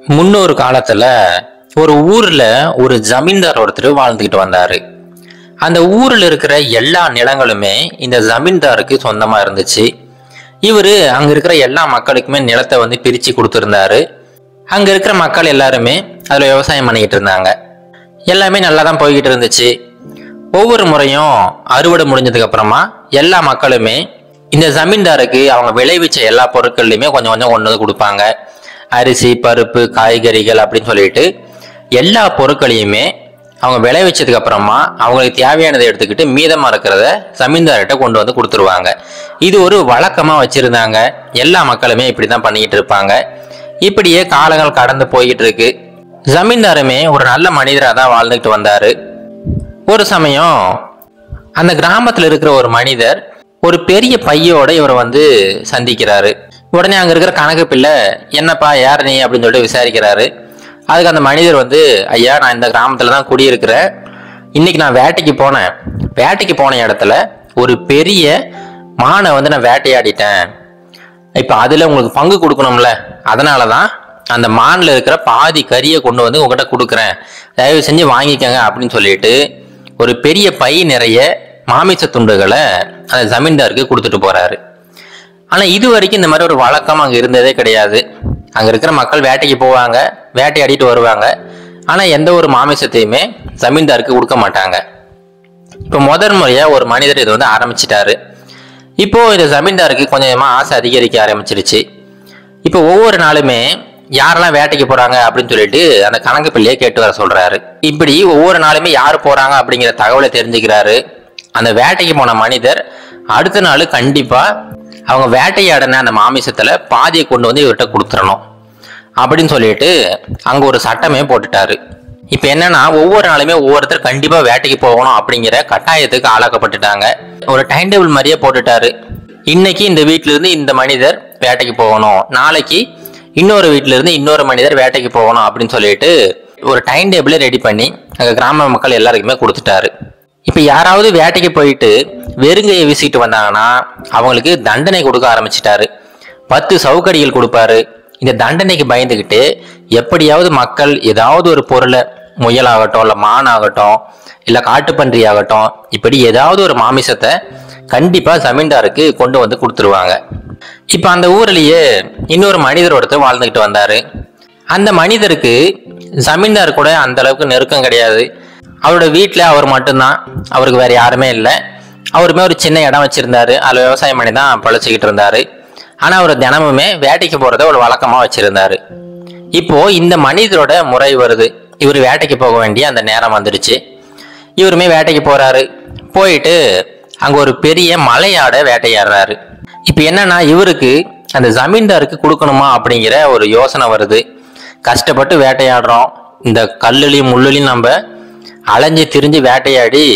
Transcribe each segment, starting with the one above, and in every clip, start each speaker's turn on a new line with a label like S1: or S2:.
S1: முன்னொரு காலத்துல ஒரு ஊர்ல ஒரு ஜமீன்தார் ஒருத்தர் வாழ்ந்துகிட்டு வந்தாரு அந்த ஊர்ல இருக்கிற எல்லா நிலங்களுமே இந்த ஜமீன்தாருக்கு சொந்தமா இருந்துச்சு இவரு அங்க இருக்கிற எல்லா மக்களுக்குமே நிலத்தை வந்து பிரிச்சு கொடுத்துருந்தாரு அங்க இருக்கிற மக்கள் எல்லாருமே அதுல விவசாயம் பண்ணிக்கிட்டு இருந்தாங்க எல்லாமே நல்லா தான் போய்கிட்டு இருந்துச்சு ஒவ்வொரு முறையும் அறுவடை முடிஞ்சதுக்கு அப்புறமா எல்லா மக்களுமே இந்த ஜமீன்தாருக்கு அவங்க விளைவிச்ச எல்லா பொருட்கள்லையுமே கொஞ்சம் கொஞ்சம் கொண்டு வந்து கொடுப்பாங்க அரிசி பருப்பு காய்கறிகள் அப்படின்னு சொல்லிட்டு எல்லா பொருட்களையுமே அவங்க விளைவிச்சதுக்கு அப்புறமா அவங்களுக்கு தேவையானதை எடுத்துக்கிட்டு மீதமா இருக்கிறத ஜமீன்தார்கிட்ட கொண்டு வந்து கொடுத்துருவாங்க இது ஒரு வழக்கமா வச்சிருந்தாங்க எல்லா மக்களுமே இப்படிதான் பண்ணிக்கிட்டு இருப்பாங்க இப்படியே காலங்கள் கடந்து போய்கிட்டு இருக்கு ஜமீன்தாருமே ஒரு நல்ல மனிதராக தான் வாழ்ந்துகிட்டு வந்தாரு ஒரு சமயம் அந்த கிராமத்துல இருக்கிற ஒரு மனிதர் ஒரு பெரிய பையோட இவரை வந்து சந்திக்கிறாரு உடனே அங்க இருக்கிற கணக்கு பிள்ளை என்னப்பா யார் நீ அப்படின்னு சொல்லிட்டு விசாரிக்கிறாரு அதுக்கு அந்த மனிதர் வந்து ஐயா நான் இந்த கிராமத்துல தான் குடியிருக்கிறேன் இன்னைக்கு நான் வேட்டைக்கு போனேன் வேட்டைக்கு போன இடத்துல ஒரு பெரிய மானை வந்து நான் வேட்டையாடிட்டேன் இப்போ அதில் உங்களுக்கு பங்கு கொடுக்கணும்ல அதனால தான் அந்த மானில் இருக்கிற பாதி கறியை கொண்டு வந்து உங்ககிட்ட கொடுக்குறேன் தயவு செஞ்சு வாங்கிக்கங்க அப்படின்னு சொல்லிட்டு ஒரு பெரிய பை நிறைய மாமிச துண்டுகளை அந்த ஜமீன்தாருக்கு கொடுத்துட்டு போறாரு ஆனால் இது வரைக்கும் இந்த மாதிரி ஒரு வழக்கம் அங்கே இருந்ததே கிடையாது அங்கே இருக்கிற மக்கள் வேட்டைக்கு போவாங்க வேட்டையாடிட்டு வருவாங்க ஆனால் எந்த ஒரு மாமிசத்தையுமே ஜமீன்தாருக்கு கொடுக்க மாட்டாங்க இப்போ முதல் முறையாக ஒரு மனிதர் இதை வந்து ஆரம்பிச்சிட்டாரு இப்போ இந்த ஜமீன்தாருக்கு கொஞ்சம் கொஞ்சமா ஆசை அதிகரிக்க ஆரம்பிச்சிருச்சு இப்போ ஒவ்வொரு நாளுமே யாரெல்லாம் வேட்டைக்கு போறாங்க அப்படின்னு சொல்லிட்டு அந்த கணக்கு பிள்ளையை கேட்டு வர சொல்றாரு இப்படி ஒவ்வொரு நாளுமே யார் போறாங்க அப்படிங்கிற தகவலை தெரிஞ்சுக்கிறாரு அந்த வேட்டைக்கு போன மனிதர் அடுத்த நாள் கண்டிப்பா அவங்க வேட்டையாடின அந்த மாமிசத்துல பாதியை கொண்டு வந்து இவர்கிட்ட கொடுத்துடணும் அப்படின்னு சொல்லிட்டு அங்க ஒரு சட்டமே போட்டுட்டாரு இப்ப என்னன்னா ஒவ்வொரு நாளுமே ஒவ்வொருத்தர் கண்டிப்பா வேட்டைக்கு போகணும் அப்படிங்கிற கட்டாயத்துக்கு ஆளாக்கப்பட்டுட்டாங்க ஒரு டைம் டேபிள் மாதிரியே போட்டுட்டாரு இன்னைக்கு இந்த வீட்ல இருந்து இந்த மனிதர் வேட்டைக்கு போகணும் நாளைக்கு இன்னொரு வீட்ல இருந்து இன்னொரு மனிதர் வேட்டைக்கு போகணும் அப்படின்னு சொல்லிட்டு ஒரு டைம் டேபிளே ரெடி பண்ணி அங்க கிராம மக்கள் எல்லாருக்குமே கொடுத்துட்டாரு இப்ப யாராவது வேட்டைக்கு போயிட்டு வெறுங்கையை வீசிட்டு வந்தாங்கன்னா அவங்களுக்கு தண்டனை கொடுக்க ஆரம்பிச்சிட்டாரு பத்து சவுக்கடிகள் கொடுப்பாரு இந்த தண்டனைக்கு பயந்துக்கிட்டு எப்படியாவது மக்கள் ஏதாவது ஒரு பொருளை முயலாகட்டும் இல்லை மான் ஆகட்டும் இல்லை காட்டுப்பன்றி ஆகட்டும் இப்படி ஏதாவது ஒரு மாமிசத்தை கண்டிப்பாக ஜமீன்தாருக்கு கொண்டு வந்து கொடுத்துருவாங்க இப்போ அந்த ஊர்லயே இன்னொரு மனிதர் ஒருத்தர் வாழ்ந்துக்கிட்டு வந்தாரு அந்த மனிதருக்கு ஜமீன்தார் கூட அந்த அளவுக்கு நெருக்கம் கிடையாது அவரோட வீட்டில் அவர் மட்டும்தான் அவருக்கு வேற யாருமே இல்லை அவருமே ஒரு சின்ன இடம் வச்சிருந்தாரு அதில் விவசாயம் பண்ணி தான் பழச்சிக்கிட்டு இருந்தாரு ஆனால் அவர் தினமுமே வேட்டைக்கு போகிறத ஒரு வழக்கமாக வச்சிருந்தாரு இப்போ இந்த மனிதரோட முறை வருது இவர் வேட்டைக்கு போக வேண்டிய அந்த நேரம் வந்துடுச்சு இவருமே வேட்டைக்கு போறாரு போயிட்டு அங்க ஒரு பெரிய மலையாட வேட்டையாடுறாரு இப்போ என்னன்னா இவருக்கு அந்த ஜமீன்தாருக்கு கொடுக்கணுமா அப்படிங்கிற ஒரு யோசனை வருது கஷ்டப்பட்டு வேட்டையாடுறோம் இந்த கல்லுலையும் முள்ளுலையும் நம்ம அலைஞ்சு திரிஞ்சு வேட்டையாடி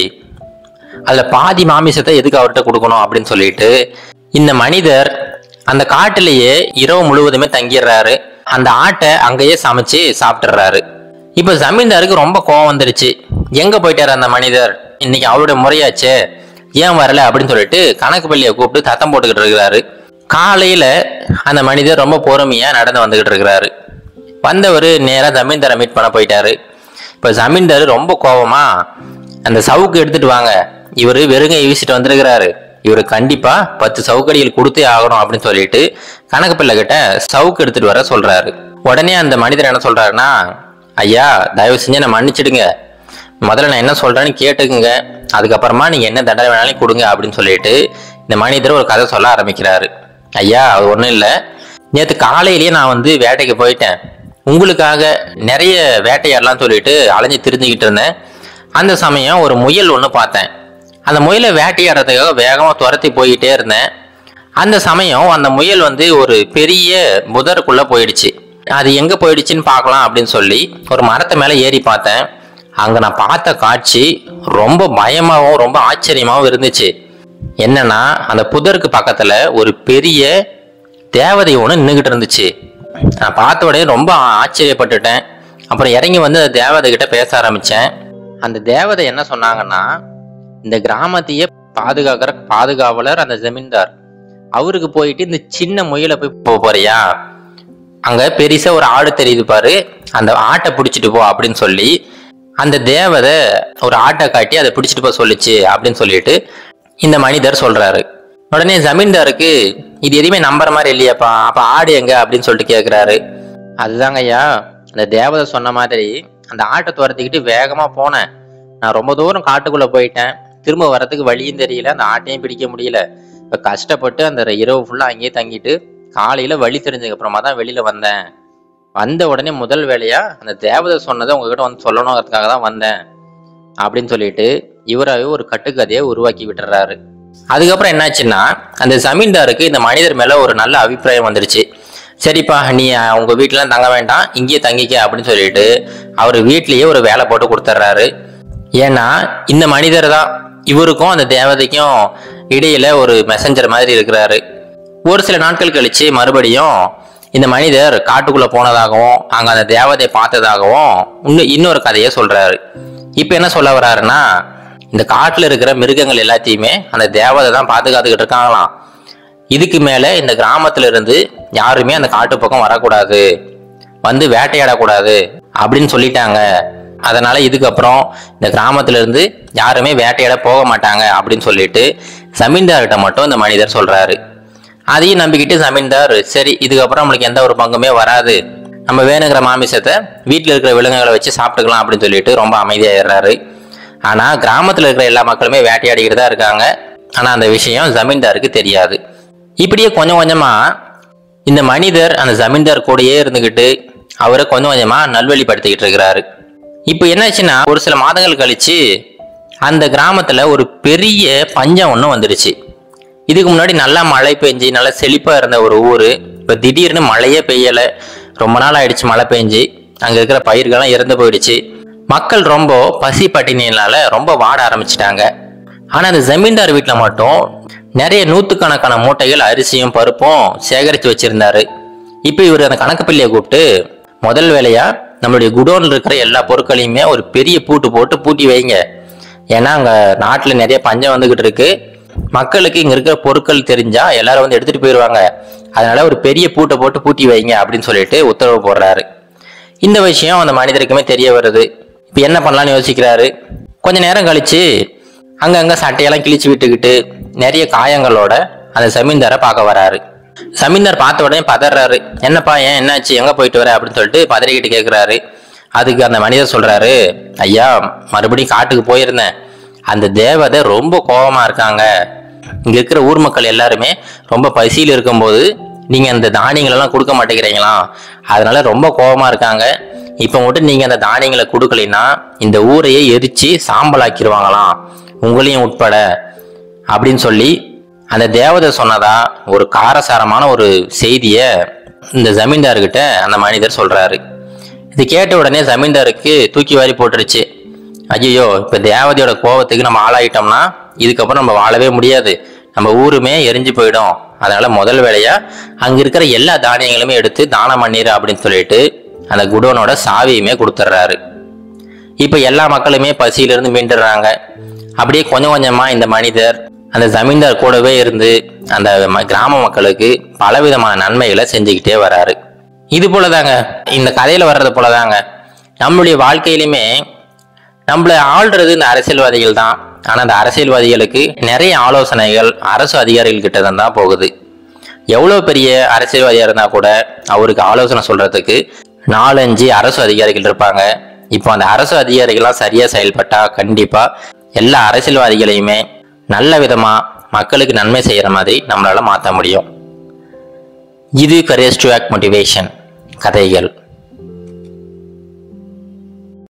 S1: அதுல பாதி மாமிசத்தை எதுக்கு அவர்கிட்ட கொடுக்கணும் அப்படின்னு சொல்லிட்டு இந்த மனிதர் அந்த காட்டிலேயே இரவு முழுவதுமே தங்கிடுறாரு அந்த ஆட்டை அங்கேயே சமைச்சு சாப்பிட்டுறாரு இப்ப ஜமீன்தாருக்கு ரொம்ப கோவம் வந்துருச்சு எங்க போயிட்டாரு அந்த மனிதர் இன்னைக்கு அவருடைய முறையாச்சே ஏன் வரல அப்படின்னு சொல்லிட்டு கணக்கு பள்ளியை கூப்பிட்டு தத்தம் போட்டுக்கிட்டு இருக்கிறாரு காலையில அந்த மனிதர் ரொம்ப பொறுமையா நடந்து வந்துகிட்டு இருக்கிறாரு வந்தவர் நேரா ஜமீன்தாரை மீட் பண்ண போயிட்டாரு இப்ப ஜமீன்தார் ரொம்ப கோவமா அந்த சவுக்கு எடுத்துட்டு வாங்க இவரு வெறுங்கை வீசிட்டு வந்திருக்கிறாரு இவரு கண்டிப்பா பத்து சவுக்கடிகள் கொடுத்தே ஆகணும் அப்படின்னு சொல்லிட்டு கணக்கு பிள்ளை கிட்ட சவுக்கு எடுத்துட்டு வர சொல்றாரு உடனே அந்த மனிதர் என்ன சொல்றாருன்னா ஐயா தயவு செஞ்சு என்ன மன்னிச்சிடுங்க முதல்ல நான் என்ன சொல்றேன்னு கேட்டுக்குங்க அதுக்கப்புறமா நீங்க என்ன தண்டனை வேணாலும் கொடுங்க அப்படின்னு சொல்லிட்டு இந்த மனிதர் ஒரு கதை சொல்ல ஆரம்பிக்கிறாரு ஐயா அது ஒன்றும் இல்லை நேற்று காலையிலேயே நான் வந்து வேட்டைக்கு போயிட்டேன் உங்களுக்காக நிறைய வேட்டையாடலாம் சொல்லிட்டு அலைஞ்சு திரிஞ்சுக்கிட்டு இருந்தேன் அந்த சமயம் ஒரு முயல் ஒன்று பார்த்தேன் அந்த முயலை வேட்டையாடுறதுக்காக வேகமாக துரத்தி போயிட்டே இருந்தேன் அந்த சமயம் அந்த முயல் வந்து ஒரு பெரிய புதருக்குள்ள போயிடுச்சு அது எங்க போயிடுச்சுன்னு பார்க்கலாம் அப்படின்னு சொல்லி ஒரு மரத்து மேலே ஏறி பார்த்தேன் அங்க நான் பார்த்த காட்சி ரொம்ப பயமாகவும் ரொம்ப ஆச்சரியமாகவும் இருந்துச்சு என்னன்னா அந்த புதருக்கு பக்கத்துல ஒரு பெரிய தேவதை ஒன்று நின்றுகிட்டு இருந்துச்சு நான் பார்த்த உடனே ரொம்ப ஆச்சரியப்பட்டுட்டேன் அப்புறம் இறங்கி வந்து அந்த தேவதை கிட்ட பேச ஆரம்பிச்சேன் அந்த தேவதை என்ன சொன்னாங்கன்னா இந்த கிராமத்தையே பாதுகாக்கிற பாதுகாவலர் அந்த ஜமீன்தார் அவருக்கு போயிட்டு இந்த சின்ன முயலை போய் போக போறியா அங்க பெருசா ஒரு ஆடு தெரியுது பாரு அந்த ஆட்டை பிடிச்சிட்டு போ அப்படின்னு சொல்லி அந்த தேவதை ஒரு ஆட்டை காட்டி அதை பிடிச்சிட்டு போக சொல்லுச்சு அப்படின்னு சொல்லிட்டு இந்த மனிதர் சொல்றாரு உடனே ஜமீன்தாருக்கு இது எதுவுமே நம்புற மாதிரி இல்லையாப்பா அப்ப ஆடு எங்க அப்படின்னு சொல்லிட்டு கேக்குறாரு அதுதாங்க ஐயா அந்த தேவதை சொன்ன மாதிரி அந்த ஆட்டை துரத்திக்கிட்டு வேகமா போனேன் நான் ரொம்ப தூரம் காட்டுக்குள்ள போயிட்டேன் திரும்ப வரதுக்கு வழியும் தெரியல அந்த ஆட்டையும் பிடிக்க முடியல இப்ப கஷ்டப்பட்டு அந்த இரவு ஃபுல்லா அங்கேயே தங்கிட்டு காலையில வழி தெரிஞ்சதுக்கு அப்புறமா தான் வெளியில வந்தேன் வந்த உடனே முதல் வேலையா அந்த தேவதை சொன்னதை உங்ககிட்ட வந்து சொல்லணுங்கிறதுக்காக தான் வந்தேன் அப்படின்னு சொல்லிட்டு இவராவே ஒரு கட்டுக்கதையை உருவாக்கி விட்டுறாரு அதுக்கப்புறம் என்னாச்சுன்னா அந்த ஜமீன்தாருக்கு இந்த மனிதர் மேல ஒரு நல்ல அபிப்பிராயம் வந்துருச்சு சரிப்பா நீ அஹ், உங்க வீட்டுல தங்க வேண்டாம் இங்கேயே தங்கிக்க அப்படின்னு சொல்லிட்டு அவர் வீட்லயே ஒரு வேலை போட்டு கொடுத்துட்றாரு ஏன்னா இந்த மனிதர் தான் இவருக்கும் அந்த தேவதைக்கும் இடையில ஒரு மெசஞ்சர் மாதிரி இருக்கிறாரு ஒரு சில நாட்கள் கழிச்சு மறுபடியும் இந்த மனிதர் காட்டுக்குள்ள போனதாகவும் அங்க அந்த தேவதையை பார்த்ததாகவும் இன்னும் இன்னொரு கதையை சொல்றாரு இப்ப என்ன சொல்ல வர்றாருன்னா இந்த காட்டுல இருக்கிற மிருகங்கள் எல்லாத்தையுமே அந்த தேவதை தான் பாதுகாத்துக்கிட்டு இருக்காங்களாம் இதுக்கு மேல இந்த கிராமத்துல இருந்து யாருமே அந்த காட்டு பக்கம் வரக்கூடாது வந்து வேட்டையாடக்கூடாது அப்படின்னு சொல்லிட்டாங்க அதனால இதுக்கப்புறம் இந்த கிராமத்துல இருந்து யாருமே வேட்டையாட போக மாட்டாங்க அப்படின்னு சொல்லிட்டு ஜமீன்தார்கிட்ட மட்டும் இந்த மனிதர் சொல்றாரு அதையும் நம்பிக்கிட்டு ஜமீன்தார் சரி இதுக்கப்புறம் நம்மளுக்கு எந்த ஒரு பங்குமே வராது நம்ம வேணுங்கிற மாமிசத்தை வீட்டில் இருக்கிற விலங்குகளை வச்சு சாப்பிட்டுக்கலாம் அப்படின்னு சொல்லிட்டு ரொம்ப அமைதியாயிடுறாரு ஆனா கிராமத்துல இருக்கிற எல்லா மக்களுமே வேட்டையாடிக்கிட்டு தான் இருக்காங்க ஆனா அந்த விஷயம் ஜமீன்தாருக்கு தெரியாது இப்படியே கொஞ்சம் கொஞ்சமா இந்த மனிதர் அந்த ஜமீன்தார் கூடயே இருந்துகிட்டு அவரை கொஞ்சம் கொஞ்சமா நல்வழிப்படுத்திக்கிட்டு இருக்கிறாரு இப்போ என்னாச்சுன்னா ஒரு சில மாதங்கள் கழிச்சு அந்த கிராமத்துல ஒரு பெரிய பஞ்சம் ஒன்று வந்துடுச்சு இதுக்கு முன்னாடி நல்லா மழை பெஞ்சு நல்லா செழிப்பா இருந்த ஒரு ஊர் இப்போ திடீர்னு மழையே பெய்யல ரொம்ப நாள் ஆயிடுச்சு மழை பெஞ்சு அங்க இருக்கிற பயிர்கள்லாம் இறந்து போயிடுச்சு மக்கள் ரொம்ப பசி பட்டினியினால ரொம்ப வாட ஆரம்பிச்சிட்டாங்க ஆனா அந்த ஜமீன்தார் வீட்டுல மட்டும் நிறைய நூத்துக்கணக்கான மூட்டைகள் அரிசியும் பருப்பும் சேகரித்து வச்சிருந்தாரு இப்போ இவர் அந்த கணக்கு பிள்ளையை கூப்பிட்டு முதல் வேலையா நம்மளுடைய குடோன்ல இருக்கிற எல்லா பொருட்களையுமே ஒரு பெரிய பூட்டு போட்டு பூட்டி வைங்க ஏன்னா அங்க நாட்டுல நிறைய பஞ்சம் வந்துகிட்டு இருக்கு மக்களுக்கு இங்க இருக்கிற பொருட்கள் தெரிஞ்சா எல்லாரும் வந்து எடுத்துட்டு போயிடுவாங்க அதனால ஒரு பெரிய பூட்டை போட்டு பூட்டி வைங்க அப்படின்னு சொல்லிட்டு உத்தரவு போடுறாரு இந்த விஷயம் அந்த மனிதருக்குமே தெரிய வருது இப்போ என்ன பண்ணலாம்னு யோசிக்கிறாரு கொஞ்ச நேரம் கழிச்சு அங்கங்க சட்டையெல்லாம் கிழிச்சு விட்டுக்கிட்டு நிறைய காயங்களோட அந்த ஜமீன்தாரை பார்க்க வராரு ஜமீன்தார் பார்த்த உடனே பதறாரு என்னப்பா ஏன் என்னாச்சு எங்க போயிட்டு வர அப்படின்னு சொல்லிட்டு பதறிக்கிட்டு கேட்குறாரு அதுக்கு அந்த மனிதர் சொல்றாரு ஐயா மறுபடியும் காட்டுக்கு போயிருந்தேன் அந்த தேவதை ரொம்ப கோபமா இருக்காங்க இங்க இருக்கிற ஊர் மக்கள் எல்லாருமே ரொம்ப பசியில் இருக்கும்போது நீங்க அந்த தானியங்கள் எல்லாம் கொடுக்க மாட்டேங்கிறீங்களா அதனால ரொம்ப கோபமா இருக்காங்க இப்ப மட்டும் நீங்க அந்த தானியங்களை கொடுக்கலைன்னா இந்த ஊரையே எரிச்சு சாம்பலாக்கிடுவாங்களாம் உங்களையும் உட்பட அப்படின்னு சொல்லி அந்த தேவதை சொன்னதா ஒரு காரசாரமான ஒரு செய்திய இந்த ஜமீன்தார்கிட்ட அந்த மனிதர் சொல்றாரு இது கேட்ட உடனே ஜமீன்தாருக்கு தூக்கி வாரி போட்டுருச்சு ஐயோ இப்ப தேவதையோட கோபத்துக்கு நம்ம ஆளாயிட்டோம்னா இதுக்கப்புறம் நம்ம வாழவே முடியாது நம்ம ஊருமே எரிஞ்சு போயிடும் அதனால முதல் வேலையா அங்க இருக்கிற எல்லா தானியங்களுமே எடுத்து தானம் பண்ணிடு அப்படின்னு சொல்லிட்டு அந்த குடோனோட சாவியுமே கொடுத்துட்றாரு இப்ப எல்லா மக்களுமே பசியிலிருந்து மீண்டுறாங்க அப்படியே கொஞ்சம் கொஞ்சமா இந்த மனிதர் அந்த ஜமீன்தார் கூடவே இருந்து அந்த ம- கிராம மக்களுக்கு பலவிதமான நன்மைகளை செஞ்சுக்கிட்டே வராரு இது போலதாங்க இந்த கதையில வர்றது போலதாங்க நம்மளுடைய வாழ்க்கையிலுமே நம்மள ஆள்றது இந்த அரசியல்வாதிகள் தான் ஆனா அந்த அரசியல்வாதிகளுக்கு நிறைய ஆலோசனைகள் அரசு அதிகாரிகள் கிட்ட தான் போகுது எவ்வளோ பெரிய அரசியல்வாதியா இருந்தா கூட அவருக்கு ஆலோசனை சொல்றதுக்கு நாலஞ்சு அரசு அதிகாரிகள் இருப்பாங்க இப்போ அந்த அரசு அதிகாரிகள்லாம் சரியா செயல்பட்டா கண்டிப்பா எல்லா அரசியல்வாதிகளையுமே நல்ல விதமா மக்களுக்கு நன்மை செய்யற மாதிரி நம்மளால மாற்ற முடியும் இது கரேஜ் டு ஆக்ட் மோட்டிவேஷன் கதைகள்